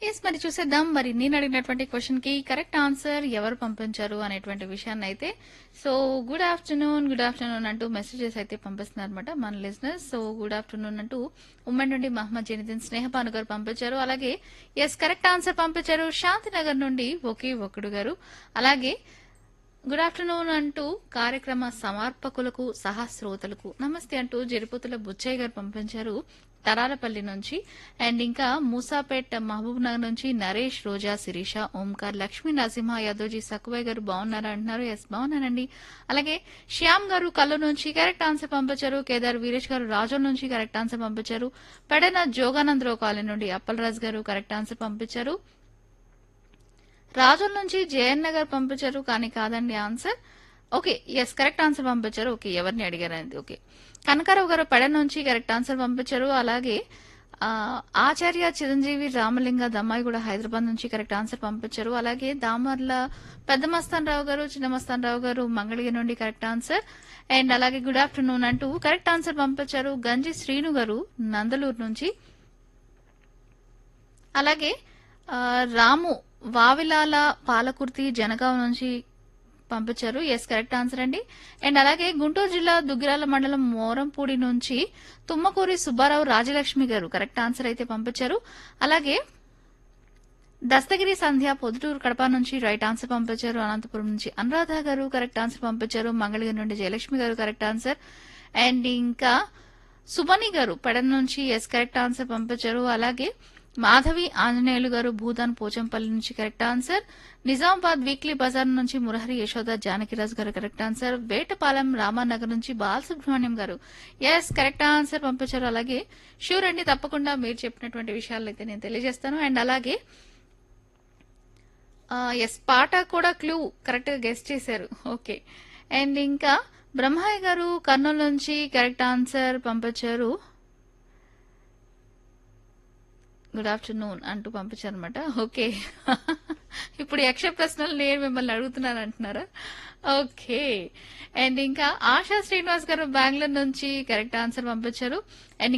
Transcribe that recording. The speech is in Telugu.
ఎస్ మరి చూసేద్దాం మరి నేను అడిగినటువంటి క్వశ్చన్ కి కరెక్ట్ ఆన్సర్ ఎవరు పంపించారు అనేటువంటి విషయాన్ని అయితే so good afternoon good afternoon అంటూ మెసేజెస్ అయితే పంపిస్తున్నారు అనమాట మన లిజినెస్ సో గుడ్ ఆఫ్టర్నూన్ అంటూ ఉమ్మడి నుండి మహమ్మద్ జనిదిన్ స్నేహపాను గారు పంపించారు అలాగే ఎస్ కరెక్ట్ ఆన్సర్ పంపించారు శాంతినగర్ నుండి ఒకే ఒక్కడు గారు అలాగే గుడ్ ఆఫ్టర్నూన్ అంటూ కార్యక్రమ సమర్పకులకు సహా శ్రోతలకు నమస్తే అంటూ జరిపోతుల బుచ్చయ్య గారు పంపించారు తరాలపల్లి నుంచి అండ్ ఇంకా మూసాపేట్ మహబూబ్ నగర్ నుంచి నరేష్ రోజా శిరీష ఓంకార్ లక్ష్మీ నరసింహ యాదవ్జీ సక్కువయ్య గారు బాగున్నారా అంటున్నారు ఎస్ బాగున్నానండి అలాగే శ్యామ్ గారు కల్లు నుంచి కరెక్ట్ ఆన్సర్ పంపించారు కేదార్ వీరేష్ గారు రాజోల్ నుంచి కరెక్ట్ ఆన్సర్ పంపించారు పెడన జోగానందరావు కాలనీ నుండి అప్పలరాజు గారు కరెక్ట్ ఆన్సర్ పంపించారు రాజుల నుంచి జయన్ నగర్ పంపించారు కానీ కాదండి answer okay yes correct answer పంపించారు ఓకే ఎవరిని అడిగారు అనేది ఓకే కనకారావు గారు పెడ నుంచి కరెక్ట్ ఆన్సర్ పంపించారు అలాగే ఆ, ఆచార్య చిరంజీవి రామలింగ దమ్మాయి కూడా హైదరాబాద్ నుంచి కరెక్ట్ ఆన్సర్ పంపించారు అలాగే దామర్ల పెద్ద మస్తాన్ రావు గారు చిన్న మస్తాన్ రావు గారు మంగళగిరి నుండి కరెక్ట్ ఆన్సర్ అండ్ అలాగే గుడ్ ఆఫ్టర్నూన్ అంటూ కరెక్ట్ ఆన్సర్ పంపించారు గంజి శ్రీను గారు నందలూరు నుంచి అలాగే ఆ, రాము వావిలాల పాలకుర్తి జనగాం నుంచి పంపించారు ఎస్ కరెక్ట్ ఆన్సర్ అండి అండ్ అలాగే గుంటూరు జిల్లా దుగ్గిరాల మండలం మోరంపూడి నుంచి తుమ్మకూరి సుబ్బారావు రాజలక్ష్మి గారు కరెక్ట్ ఆన్సర్ అయితే పంపించారు అలాగే దస్తగిరి సంధ్య పొద్దుటూరు కడప నుంచి రైట్ ఆన్సర్ పంపించారు అనంతపురం నుంచి అనురాధ గారు కరెక్ట్ ఆన్సర్ పంపించారు మంగళగిరి నుండి జయలక్ష్మి గారు కరెక్ట్ ఆన్సర్ అండ్ ఇంకా సుబని గారు పెడన్ నుంచి ఎస్ కరెక్ట్ ఆన్సర్ పంపించారు అలాగే మాధవి ఆంజనేయులు గారు భూదాన్ పోచంపల్లి నుంచి కరెక్ట్ ఆన్సర్ నిజామాబాద్ వీక్లీ బజార్ నుంచి మురహరి యశోద జానకిరాజ్ గారు కరెక్ట్ ఆన్సర్ వేటపాలెం రామానగర్ నుంచి బాలసుబ్రహ్మణ్యం గారు ఎస్ కరెక్ట్ ఆన్సర్ పంపించారు అలాగే షూర్ అండి తప్పకుండా మీరు చెప్పినటువంటి విషయాలు అయితే నేను తెలియజేస్తాను అండ్ అలాగే ఎస్ పాట కూడా క్లూ కరెక్ట్ గా గెస్ట్ చేశారు ఓకే అండ్ ఇంకా బ్రహ్మయ్య గారు కర్నూలు నుంచి కరెక్ట్ ఆన్సర్ పంపించారు గుడ్ ఆఫ్టర్నూన్ అంటూ పంపించారనమాట ఓకే ఇప్పుడు యక్ష ప్రశ్నలు నేను మిమ్మల్ని అడుగుతున్నాను అంటున్నారా ఓకే అండ్ ఇంకా ఆశా శ్రీనివాస్ గారు బెంగళూరు నుంచి కరెక్ట్ ఆన్సర్ పంపించారు అండ్